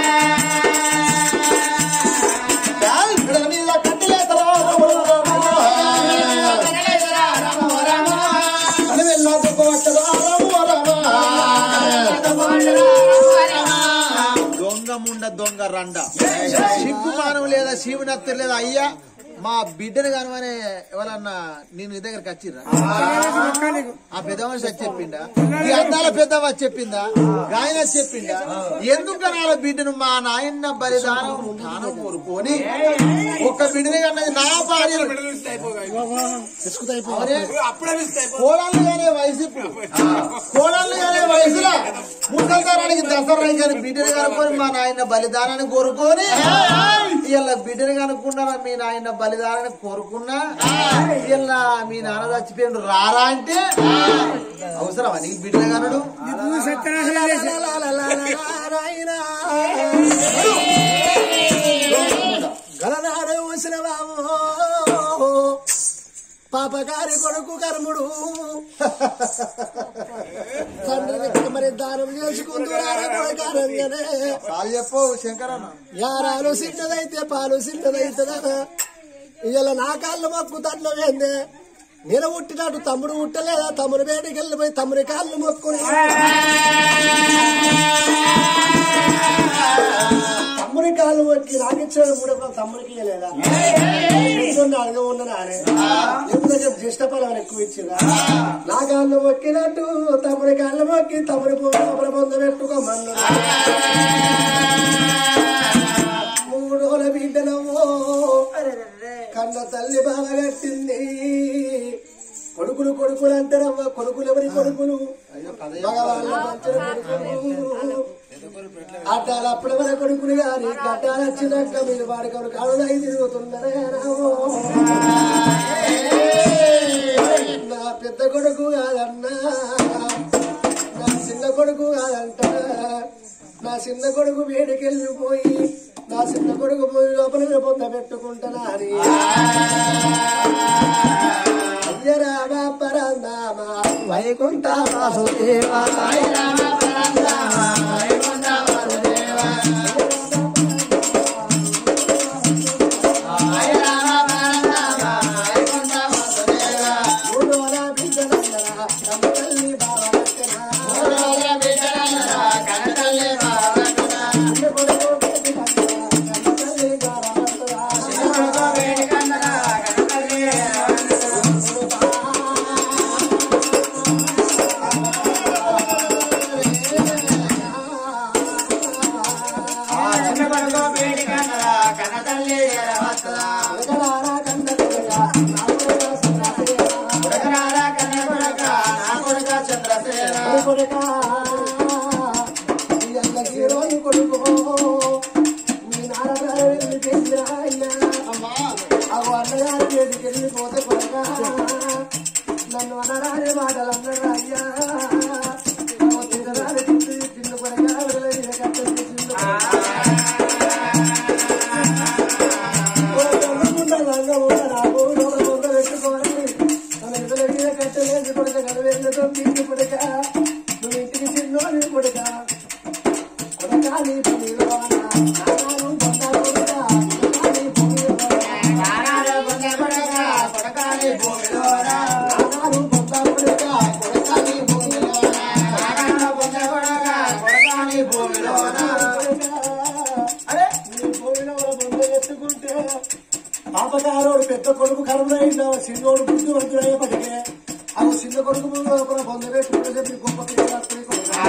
కాలి పిడల మీద కట్టలేతరా అని వెళ్ళాక కొట్టరా దొంగ ముండ దొంగ రండ సిగ్గు మానం లేదా శివునత్తు లేదా అయ్యా మా బిడ్డను కానమని ఎవరన్నా నేను నీ దగ్గరికి వచ్చిర్రా ఆ పెద్ద మనిషి వచ్చి చెప్పిందా ఈ అద్దాల పెద్ద వచ్చి చెప్పిందా గాయన వచ్చి చెప్పిందా ఎందుకు కనాల బిడ్డను మా నాయన్న బలిదానం దానం కోరుకొని ఒక్క బిడ్డని కన్నది నా భార్య కోడళ్ళు కానీ వయసు ఇప్పుడు. కోడళ్ళు కానీ వయసులో ముసలితరానికి దసరా కానీ బిడ్డని కనుక్కొని మా నాయన బలిదానాన్ని కోరుకొని ఇలా బిడ్డని కనుక్కున్నా మీ నాయన బలిదానాన్ని కోరుకున్నా ఇలా మీ నాన్న చచ్చిపోయిండు రారా అంటే అవసరమా నీకు బిడ్డలు కనడు గలనాడే వచ్చిన బాబు పాపగారి కొడుకు కర్ముడు తండ్రికి మరి దానం చేసుకుంటున్నారా కొడుకారంగానే చాలు చెప్పు శంకరన్న యారాలు చిన్నదైతే పాలు చిన్నదైతుందా ఇవాళ నా కాళ్ళు మొక్కు తట్లవేందే నేను పుట్టినట్టు తమ్ముడు పుట్టలేదా తమ్ముడు వేడికి వెళ్ళిపోయి తమ్ముడి కాళ్ళు మొక్కుని తమ్ముడి కాళ్ళు మొక్కి నాకిచ్చాడు మూడప్పుడు తమ్ముడికి ఇవ్వలేదా అడగ ఉన్నానే ఎందుకంటే జ్యేష్ఠ ఫలం ఎక్కువ ఇచ్చిందా నా కాళ్ళు మొక్కినట్టు తమ్ముడి కాళ్ళు మొక్కి తమ్ముడి తమ్ముడి పొంద పెట్టుకోమన్నా మూడోల బిడ్డనవో కన్న తల్లి బాగా కట్టింది కొడుకులు కొడుకులు అంటారవ్వ కొడుకులు ఎవరి కొడుకులు మగవాళ్ళ మంచిన కొడుకులు అడ్డాల అప్పుడు మన కొడుకులు గాని గడ్డాలు వచ్చినాక మీరు వాడి కొడుకు అడుగు తిరుగుతున్నారా రామో. నా పెద్ద కొడుకు కాదన్నా నా చిన్న కొడుకు కాదంట నా చిన్న కొడుకు వేడికెళ్ళిపోయి నా చిన్న కొడుకు పోయి లోపల పొంద పెట్టుకుంటున్నా అని అయ్యరామ పరందామ వైకుంఠ వాసుదేవ మూడోల బిడ్డలందరా తమ తల్లి బావనెత్తనా. చిన్న కొడుకు వేడికన్నరా, తమ తల్లి బావనెత్తనా. ఉడకరారా కన్నడగా, నా కొడుకా చంద్రసేన. కొడుకా, ఈ అన్న హీరోని కొడుకు మీ నాన్నగారు వెళ్ళి చేసిన ఆయన అవు అన్నగారు చేతికి వెళ్ళిపోతే కొడుక నన్ను అనరాని మాటలు అన్నాడు అయ్యా అవ్వ తినరాని తిండి తిండి కొడుక వెళ్ళి కట్టేసి ఎత్తుకుంటే పాపకారోడు పెద్ద కొడుకు కరుణైందా చిన్నోడు బుద్ధివంతుడయ్యేపటికే ఆ చిన్న కొడుకు ముందు లోపల పొందబెట్టుకుంటే చెప్పి గొప్ప పిల్లలు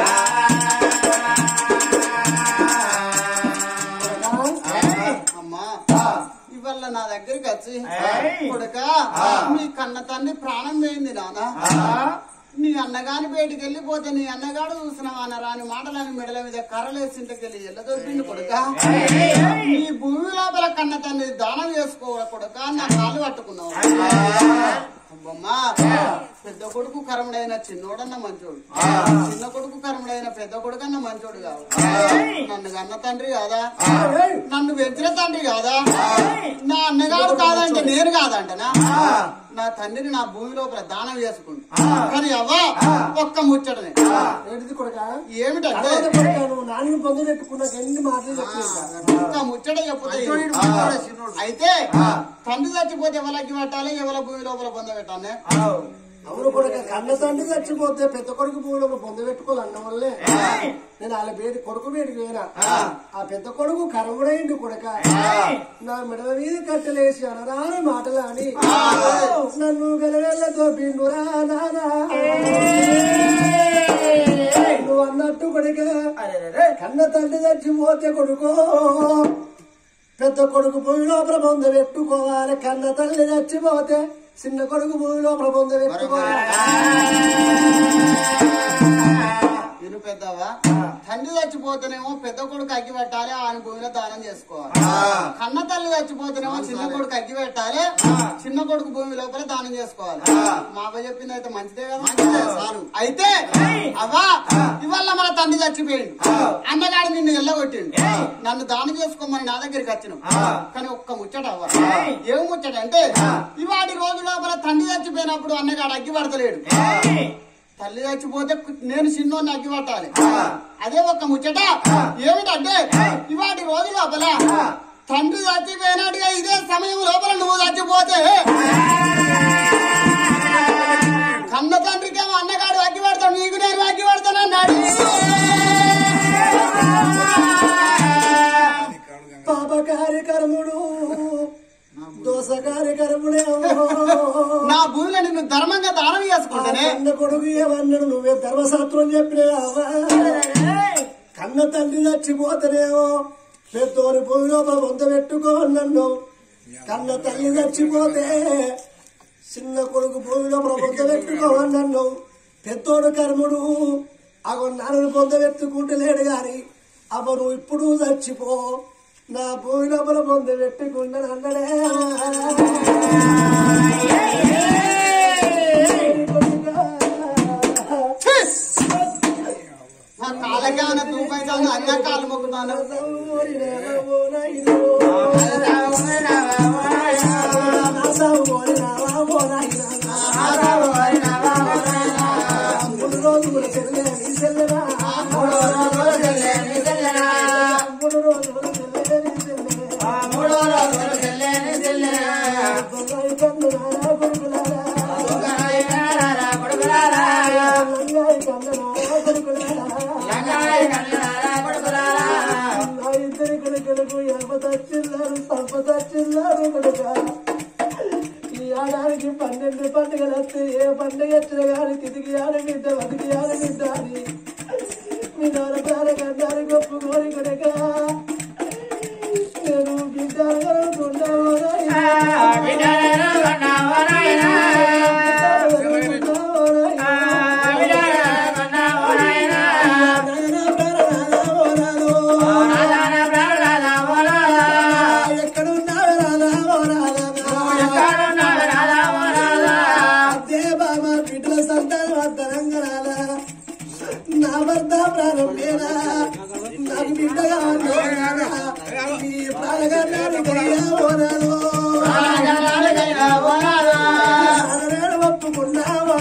అమ్మా ఇవాళ నా దగ్గరికి వచ్చి కొడుక నీ కన్న తండ్రి ప్రాణం పోయింది నాన్న నీ అన్నగాని బయటికి వెళ్ళిపోతే నీ అన్నగాడు చూసినావు అన్న రాని మాటలని మెడల మీద కర్రలేసింటకెళ్ళి ఎల్ల దొరికింది కొడుక నీ భూమి లోపల కన్న తండ్రి దానం చేసుకోవాలి కొడుక నా కాళ్ళు పట్టుకున్నావు అమ్మమ్మా పెద్ద కొడుకు కరముడైన చిన్నోడన్న మంచోడు చిన్న కొడుకు కరముడైన పెద్ద కొడుకన్న మంచోడు కాదు నన్ను కన్న తండ్రి కాదా నన్ను పెంచిన తండ్రి కాదా నా అన్నగాడు కాదంటే నేను కాదంటనా నా తండ్రిని నా భూమి లోపల దానం చేసుకుంటా కానీ అవ్వా ఒక్క ముచ్చటనే ఏంటిది కొడుక ఏమిటంటే తర్వాత కొడుక నువ్వు నాన్నని పొంది పెట్టుకున్నాక ఎన్ని మాటలు చెప్పింది ఒక్క ముచ్చట చెప్పుతే అయితే తండ్రి చచ్చిపోతే ఎవరికి పెట్టాలి ఎవరి భూమి లోపల పొందబెట్టాలి అవును కొడుక కన్న తండ్రి చచ్చిపోతే పెద్ద కొడుకు భూమిలో పొంద పెట్టుకోవాలన్న వల్లే నేను వాళ్ళ బేటి కొడుకు బేటికి పోయినా ఆ పెద్ద కొడుకు కరముడైంది కొడుక నా మెడల మీద కట్టలేసి అనరాని మాటలు అని నన్ను గెలగెళ్ళతో పిండురా నానా నువ్వు అన్నట్టు కొడుక కన్న తండ్రి చచ్చిపోతే కొడుకో పెద్ద కొడుకు భూమి లోపల పొంద పెట్టుకోవాలి కన్న తల్లి చచ్చిపోతే చిన్న కొడుకు భూమి లోపల పొంద పెట్టుకోవాలి విను పెద్దవా తండ్రి చచ్చిపోతేనేమో పెద్ద కొడుకు అగ్గి పెట్టాలి ఆయన భూమిలో దానం చేసుకోవాలి కన్న తల్లి చచ్చిపోతేనేమో చిన్న కొడుకు అగ్గి పెట్టాలి చిన్న కొడుకు భూమి లోపల దానం చేసుకోవాలి మా అవ్వ చెప్పింది అయితే మంచిదే కదా చాలు అయితే అవ్వా ఇవాళ మన తండ్రి చచ్చిపోయింది అన్నగాడు నిన్ను ఎల్లగొట్టిండు నన్ను దానం చేసుకోమని నా దగ్గరికి వచ్చిన కానీ ఒక్క ముచ్చట అవ్వ ఏం ముచ్చట అంటే ఇవాటి రోజు లోపల తండ్రి చచ్చిపోయినప్పుడు అన్నగాడు అగ్గి పడతలేడు తల్లి చచ్చిపోతే నేను చిన్నోడిని అగ్గి పట్టాలి అదే ఒక్క ముచ్చట ఏమిటంటే ఇవాటి రోజు లోపల తండ్రి చచ్చిపోయినట్టుగా ఇదే సమయం లోపల నువ్వు చచ్చిపోతే కన్న తండ్రికేమో అన్నగాడు అగ్గి పడతాడు నీకు నేను అగ్గి పడతాను అన్నాడు పాప కార్యకర్ముడు దోస కార్యకర్ముడేమో నా భూమిలో నిన్ను ధర్మంగా దానం చేసుకుంటానే కన్న కొడుకు ఏమన్నాడు నువ్వే ధర్మశాస్త్రం చెప్పినావా కన్న తండ్రి చచ్చిపోతేనేమో పెద్దోని భూమి లోపల వంత పెట్టుకో నన్ను కన్న తల్లి చచ్చిపోతే చిన్న కొడుకు భూమి లోపల పొంద పెట్టుకో నన్ను పెద్దోడు కర్ముడు అగో నాన్నను పొంద పెట్టుకుంటూ లేడు గాని అవ నువ్వు ఇప్పుడు చచ్చిపో నా భూమి లోపల పొంద పెట్టుకుంటాను అన్నడే నా కాళ్ళకి ఏమైనా దూపైతే అన్న కాళ్ళు మొక్కుతాను ఇద్దరి కొడుకులకు ఎనపతచ్చిల్లారు సంపతచ్చిల్లారు కొడుక ఈ ఆడానికి పన్నెండు పండుగలు వస్తే ఏ పండుగ వచ్చినా కానీ తిరిగి ఆడబిడ్డ బతికి ఆడబిడ్డ అని మీ నాన్న ప్రాణ కన్నారి గొప్ప కోరి కొడుక నేను బిడ్డ అనుకున్నావు ఎక్కడున్నావు రాదా ఓ రాదా అదే బాబా బిడ్డల సంతానం అద్దరంగా రాలా నా భర్త ప్రాణం లేదా నాకు బిడ్డ కావాలి నీ ప్రాణగాన్ని ఓరాలు అదనేడు ఒప్పుకున్నా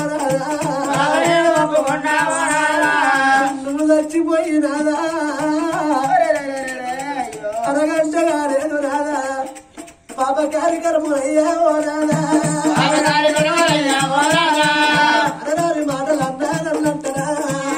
ఓరాలా నువ్వు చచ్చిపోయినాదా అరగంట కాలేదు రాదా పాప కార్యక్రమం అయ్యా ఓరాలా అరరాని మాటలు అన్నానన్నంటరా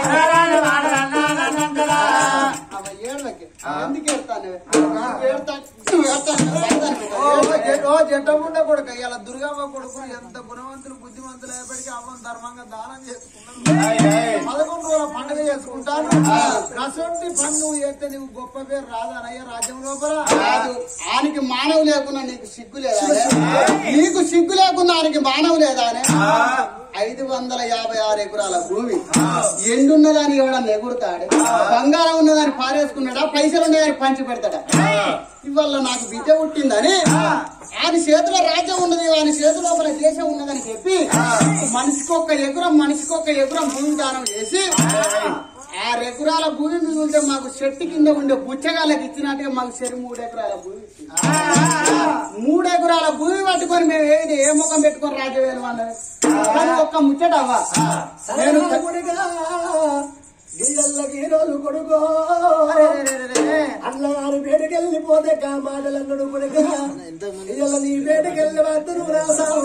అవ ఏడవకి. ఎందుకు ఏడతాను? ఏడతా- నువ్వు ఏడతాను, ఏడతాను. ఓ జట్టముండ కొడుకు ఇలా దుర్గమ్మ కొడుకు ఎంత గుణవంతులు బుద్ధిమంతులు ఏపటికి అవ్వం ధర్మంగా దానం చేసుకున్నాను పదకొండు రోజుల పండుగ చేసుకుంటాను కసొంటి పన్ను ఎత్తే నువ్వు గొప్ప పేరు రాదానయ్య రాజ్యం లోపల కాదు ఆనికి మానవు లేకున్నా నీకు సిగ్గు లేదా నీకు సిగ్గు లేకున్నా ఆనికి మానవు లేదా అని ఐదు వందల యాభై ఆరు ఎకరాల భూమి ఎండున్నదాన్ని ఎవడన్నా ఎగురుతాడు బంగారం ఉన్నదాన్ని పారేసుకున్నాడా పైసలు ఉన్నదాన్ని పంచి పెడతాడా ఇవాళ నాకు బిడ్డ పుట్టిందని ఆయన చేతిలో రాజ్యం ఉన్నది ఆయన చేతి లోపల దేశం ఉన్నదని చెప్పి మనిషికి ఒక్క ఎగురం మనిషికి ఒక్క ఎగురం భూమి దానం చేసి ఆరు ఎకరాల భూమి మీద ఉంటే మాకు చెట్టు కింద ఉండే బుచ్చగాళ్ళకి ఇచ్చినట్టుగా మాకు సరి మూడు ఎకరాల భూమి ఇచ్చింది. మూడు ఎకరాల భూమి పట్టుకొని మేము ఏది ఏ ముఖం పెట్టుకొని రాజ్యం అన్నది కానీ ఒక్క ముచ్చట అవ్వ నేను నేను కొడుగా గిల్లల్ల గీరోలు కొడుకో అన్నగారు వేడికెళ్ళిపోతే కా మాటలు అన్నాడు కొడుగా ఇయ్యాల నీ వేడికెళ్ళి వద్దరు రాసావు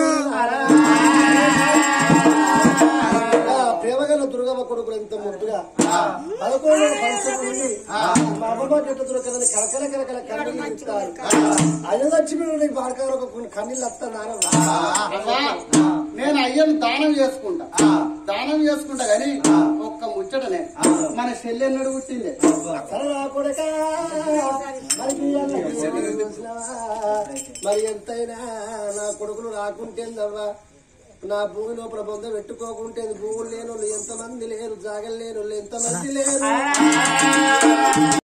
ప్రేమగల దుర్గమ్మ కొడుకులు ఎంత ముద్దుగా పదకొండు సంవత్సరం నుండి మా అమ్మమ్మ చెట్టు దొరకదని కరకల కరకల కన్నీళ్ళు ఇస్తారు అది వచ్చి మీరు బాడకారు ఒక కొన్ని కన్నీళ్ళు వస్తున్నారు అవ్వా, నేను అయ్యను దానం చేసుకుంటా దానం చేసుకుంటా గాని ఒక్క ముచ్చటనే మన చెల్లెన్నడు పుట్టింది సరదా కొడకా మరి మీ అన్నకి చెల్లెలు చూసినావా? మరి ఎంతైనా నా కొడుకులు రాకుంటేందవ్వా నా భూమి లోపల బొంద పెట్టుకోకుంటే భూములు లేని వాళ్ళు ఎంతమంది లేరు జాగలు లేని వాళ్ళు ఎంతమంది లేరు